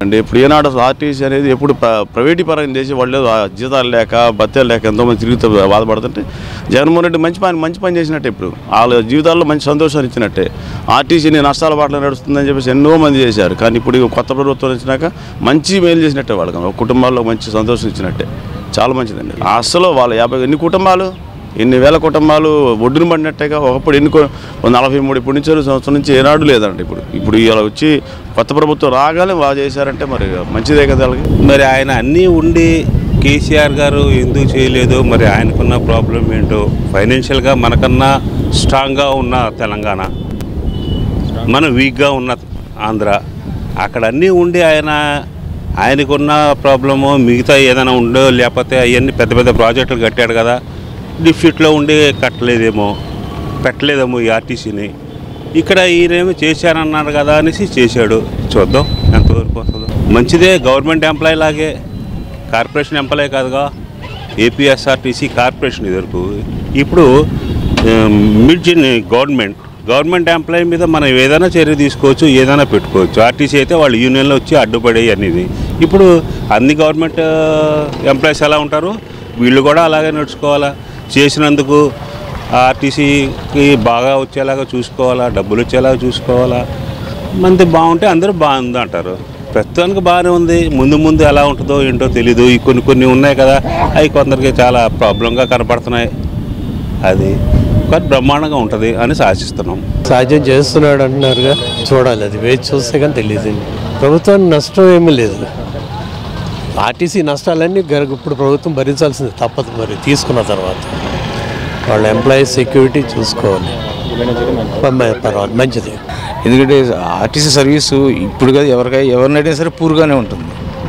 అంటే ఇప్పుడు ఏనాడు అసలు ఆర్టీసీ అనేది ఎప్పుడు ప్ర- ప్రైవేటీ పరంగా చేసి వాళ్ళు ఆ జీతాలు లేక బత్తాలు లేక ఎంతోమంది తిరుగుతూ బాధపడుతుంటే జగన్మోహన్ రెడ్డి మంచి పని మంచి పని చేసినట్టే ఇప్పుడు వాళ్ళ జీవితాల్లో మంచి సంతోషాన్ని ఇచ్చినట్టే ఆర్టీసీని నష్టాల బాటలో నడుస్తుందని చెప్పేసి ఎన్నో మంది చేశారు కానీ ఇప్పుడు ఈ కొత్త ప్రభుత్వం వచ్చినాక మంచి మేలు చేసినట్టే వాళ్ళకి ఒక కుటుంబాల్లో మంచి సంతోషం ఇచ్చినట్టే చాలా మంచిదండి అసలు వాళ్ళ యాభై ఎన్ని కుటుంబాలు ఎన్ని వేల కుటుంబాలు ఒడ్డున పడినట్టేగా ఒకప్పుడు ఎన్ని కో- ఓ నలభై మూడు ఇప్పుడు నుంచి సంవత్సరం నుంచి ఏనాడు లేదండి ఇప్పుడు ఇప్పుడు ఇలా వచ్చి కొత్త ప్రభుత్వం రాగానే బాగా చేశారంటే మరి మంచిదే కదా వాళ్ళకి మరి ఆయన అన్నీ ఉండి కేసీఆర్ గారు ఎందుకు చేయలేదు మరి ఆయనకున్న ప్రాబ్లం ఏంటో ఫైనాన్షియల్గా మనకన్నా స్ట్రాంగ్గా ఉన్న తెలంగాణ మనం వీక్గా ఉన్న ఆంధ్ర అక్కడ అన్నీ ఉండి ఆయన ఆయనకున్న ప్రాబ్లము మిగతా ఏదైనా ఉండో లేకపోతే అవన్నీ పెద్ద పెద్ద ప్రాజెక్టులు కట్టాడు కదా డిఫిట్లో ఉండి కట్టలేదేమో పెట్టలేదేమో ఈ ఆర్టీసీని ఇక్కడ ఈయనేమో చేశానన్నారు కదా అనేసి చేశాడు చూద్దాం ఎంతవరకు వస్తుందో మంచిదే గవర్నమెంట్ ఎంప్లాయీ లాగే కార్పొరేషన్ ఎంప్లాయీ కాదుగా ఏపీఎస్ఆర్టీసీ కార్పొరేషన్ ఇదివరకు ఇప్పుడు మిడ్ గవర్నమెంట్ గవర్నమెంట్ ఎంప్లాయీ మీద మనం ఏదైనా చర్య తీసుకోవచ్చు ఏదైనా పెట్టుకోవచ్చు ఆర్టీసీ అయితే వాళ్ళు యూనియన్లో వచ్చి అడ్డుపడే అనేది ఇప్పుడు అన్ని గవర్నమెంట్ ఎంప్లాయీస్ ఎలా ఉంటారు వీళ్ళు కూడా అలాగే నడుచుకోవాలా చేసినందుకు ఆర్టీసీకి బాగా వచ్చేలాగా చూసుకోవాలా డబ్బులు వచ్చేలాగా చూసుకోవాలా మంది బాగుంటే అందరూ బాగుంది అంటారు ప్రస్తుతానికి బాగానే ఉంది ముందు ముందు ఎలా ఉంటుందో ఏంటో తెలీదు ఈ కొన్ని కొన్ని ఉన్నాయి కదా అవి కొందరికి చాలా ప్రాబ్లంగా కనపడుతున్నాయి అది కానీ బ్రహ్మాండంగా ఉంటుంది అని ఆశిస్తున్నాం సాధ్యం చేస్తున్నాడు అంటున్నారుగా చూడాలి అది వేచి చూస్తే కానీ తెలియదు ప్రభుత్వానికి నష్టం ఏమీ లేదు ఆర్టీసీ నష్టాలన్నీ గర- ఇప్పుడు ప్రభుత్వం భరించాల్సింది తప్పదు మరి తీసుకున్న తర్వాత వాళ్ళ ఎంప్లాయీస్ సెక్యూరిటీ చూసుకోవాలి పర్మ- పర్వాలేదు మంచిది ఎందుకంటే ఆర్టీసీ సర్వీసు ఇప్పుడు కాదు ఎవరికైనా ఎవరినైనా సరే పూర్గానే ఉంటుంది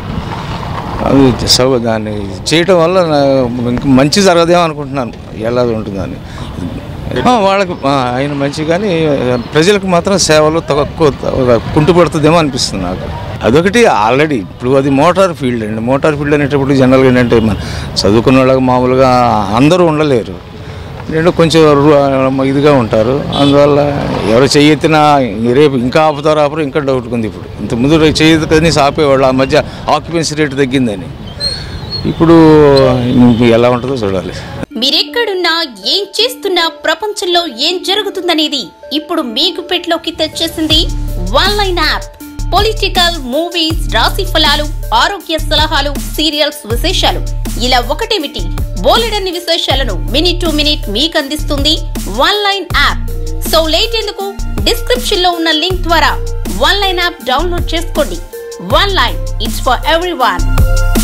అది సౌ దాన్ని చేయటం వల్ల నా- ఇంకా మంచి జరగదేమో అనుకుంటున్నాను ఎలా ఉంటుందని ఆ, వాళ్ళకి ఆ, ఆయన మంచి కానీ ప్రజలకు మాత్రం సేవలు తక్కువ కుంటుపడుతుందేమో అనిపిస్తుంది నాకు అదొకటి ఆల్రెడీ ఇప్పుడు అది మోటార్ ఫీల్డ్ అండి మోటార్ ఫీల్డ్ అనేటప్పుడు జనరల్గా ఏంటంటే మన చదువుకున్న వాళ్ళకి మామూలుగా అందరూ ఉండలేరు రెండు కొంచెం రు- ఇదిగా ఉంటారు అందువల్ల ఎవరు చెయ్యెత్తినా రేపు ఇంకా ఆపుతారు ఆపరు ఇంకా డౌట్ ఉంది ఇప్పుడు ఇంతకుముందు చెయ్యదు కనీసం ఆపేవాళ్ళు ఆ మధ్య ఆక్యుపెన్సీ రేట్ తగ్గిందని ఇప్పుడు ఎలా ఉంటుందో చూడాలి మీరెక్కడున్నా ఏం చేస్తున్నా ప్రపంచంలో ఏం జరుగుతుందనేది ఇప్పుడు మీ గుప్పెట్లోకి తెచ్చేసింది one line app political movies రాశి ఫలాలు ఆరోగ్య సలహాలు సీరియల్స్ విశేషాలు ఇలా ఒకటేమిటి బోలెడన్ని విశేషాలను మినిట్ టు మినిట్ మీకు అందిస్తుంది one line app so late ఎందుకు డిస్క్రిప్షన్ లో ఉన్న లింక్ ద్వారా వన్ లైన్ యాప్ డౌన్లోడ్ చేసుకోండి one line it's for every